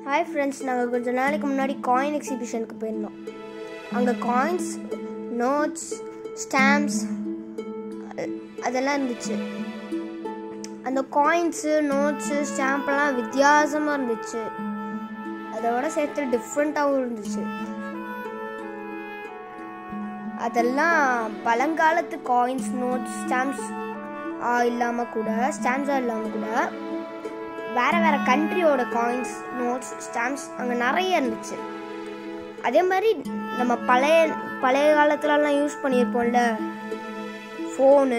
hi friends நாங்கள் கொஞ்ச நாளைக்கு முன்னாடி காயின் எக்ஸிபிஷனுக்கு போயிருந்தோம் அங்கே காயின்ஸ் நோட்ஸ் ஸ்டாம்ப்ஸ் அதெல்லாம் இருந்துச்சு அந்த காயின்ஸு நோட்ஸு ஸ்டாம்ப்லாம் வித்தியாசமாக இருந்துச்சு அதோட சேர்த்து டிஃப்ரெண்ட்டாகவும் இருந்துச்சு அதெல்லாம் பழங்காலத்து காயின்ஸ் நோட்ஸ் ஸ்டாம்ப்ஸ் இல்லாமல் கூட ஸ்டாம்ப்ஸாக இல்லாமல் கூட வேற வேற கண்ட்ரியோட காயின்ஸ் நோட்ஸ் ஸ்டாம்ப்ஸ் அங்கே நிறைய இருந்துச்சு அதே மாதிரி நம்ம பழைய பழைய காலத்துலலாம் யூஸ் பண்ணியிருப்போம்ல ஃபோனு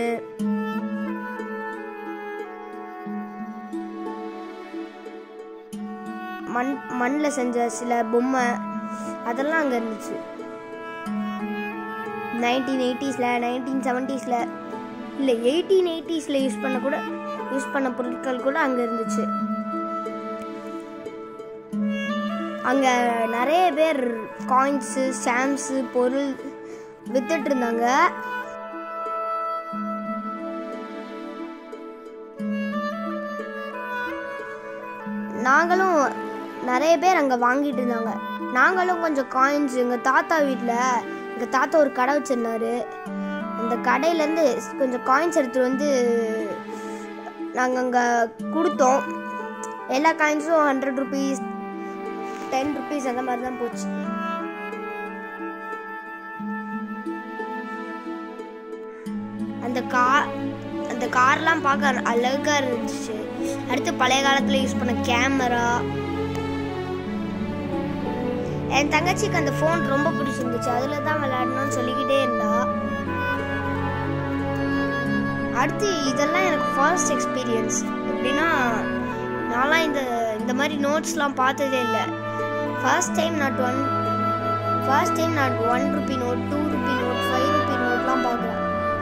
மண் மண்ணில் செஞ்ச சில பொம்மை அதெல்லாம் அங்கே இருந்துச்சு நைன்டீன் எயிட்டிஸில் நைன்டீன் செவன்ட்டீஸில் இல்லை எயிட்டீன் எயிட்டிஸில் யூஸ் பண்ண கூட யூஸ் பண்ண பொருட்கள் கூட அங்கே இருந்துச்சு அங்கே நிறைய பேர் காயின்ஸு ஸ்டாம்ப்ஸு பொருள் வித்துட்டு இருந்தாங்க நாங்களும் நிறைய பேர் அங்கே வாங்கிட்டு இருந்தாங்க நாங்களும் கொஞ்சம் காயின்ஸ் எங்கள் தாத்தா வீட்டில் எங்கள் தாத்தா ஒரு கடை வச்சிருந்தாரு அந்த கடையிலேருந்து கொஞ்சம் காயின்ஸ் எடுத்துகிட்டு வந்து நாங்கள் அங்கே கொடுத்தோம் எல்லா காயின்ஸும் ஹண்ட்ரட் ருபீஸ் டென் ருபீஸ் அந்த மாதிரி தான் போச்சு அந்த கார் அந்த கார்லாம் பார்க்க அழகாக இருந்துச்சு அடுத்து பழைய காலத்தில் யூஸ் பண்ண கேமரா என் தங்கச்சிக்கு அந்த ஃபோன் ரொம்ப பிடிச்சிருந்துச்சு அதில் தான் விளையாடணும்னு சொல்லிக்கிட்டே இருந்தா அடுத்து இதெல்லாம் எனக்கு ஃபர்ஸ்ட் எக்ஸ்பீரியன்ஸ் எப்படின்னா நான்லாம் இந்த இந்த மாதிரி நோட்ஸ்லாம் பார்த்ததே இல்லை ஃபர்ஸ்ட் டைம் நான் ஒன் ஃபர்ஸ்ட் டைம் நான் one rupee note two rupee note five rupee நோட்லாம் பார்க்குறேன்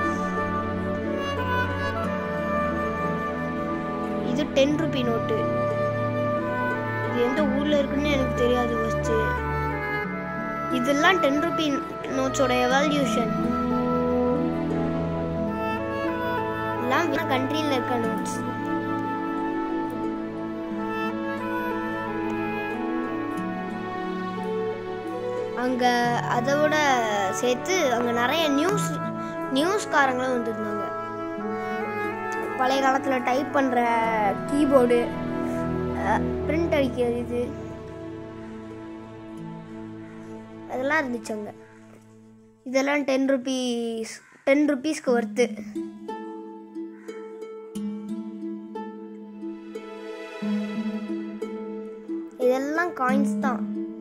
இது டென் ருபி நோட்டு இது எந்த ஊரில் இருக்குன்னு எனக்கு தெரியாது ஃபஸ்ட்டு இதெல்லாம் டென் ருபி நோட்ஸோட எவால்யூஷன் எல்லாம் கண்ட்ரியில் இருக்க நோட்ஸ் அங்கே அதோட சேர்த்து அங்கே நிறைய நியூஸ் நியூஸ்காரங்களும் வந்துருந்தாங்க பழைய காலத்தில் டைப் பண்ணுற கீபோர்டு பிரிண்ட் அடிக்கிறது இது அதெல்லாம் இருந்துச்சு அங்கே இதெல்லாம் டென் ருபீஸ் டென் ருபீஸ்க்கு ஒர்த்து இதெல்லாம் காயின்ஸ் தான்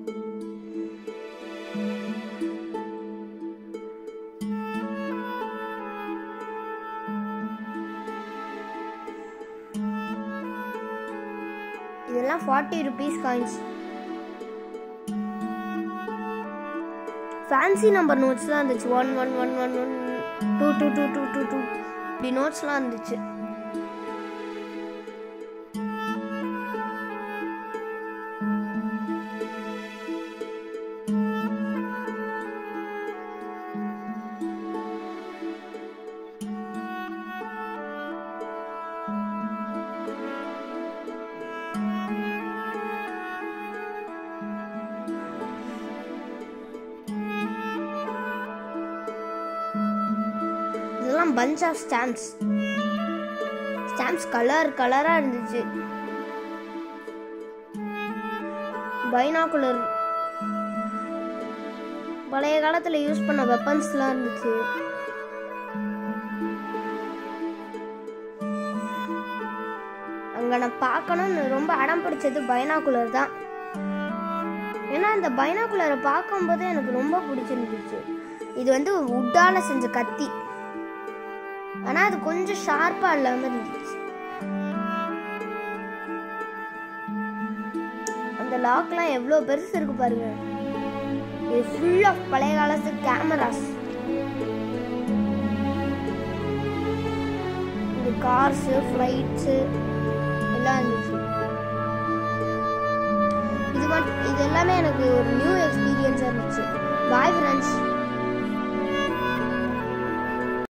இதெல்லாம் forty rupees coins fancy number நோட்ஸ்லாம் இருந்துச்சு one one one one one two two two two two two இப்படி நோட்ஸ்லாம் இருந்துச்சு இதெல்லாம் punch of stamps stamps colour கலராக இருந்துச்சு பைனாகுலர் பழைய காலத்தில் யூஸ் பண்ண வெப்பன்ஸ்லாம் இருந்துச்சு அங்கே நான் பார்க்கணும்னு ரொம்ப அடம் பிடிச்சது பைனாகுலர் தான் ஏன்னா அந்த பைனாகுலரை பார்க்கும்போது எனக்கு ரொம்ப பிடிச்சிருந்துச்சு இது வந்து உட்டால செஞ்ச கத்தி ஆனா அது கொஞ்சம் ஷார்ப்பா இல்லாம இருந்துச்சு அந்த லாக்லாம் எவ்வளோ பெருசு இருக்கு பாருங்க இது ஃபுல் ஆஃப் பழைய காலத்து கேமராஸ் இந்த கார்ஸ் ஃப்ளைட்ஸு எல்லாம் இருந்துச்சு இது மட்டும் இது எல்லாமே எனக்கு ஒரு நியூ எக்ஸ்பீரியன்ஸாக இருந்துச்சு பாய் ஃப்ரெண்ட்ஸ்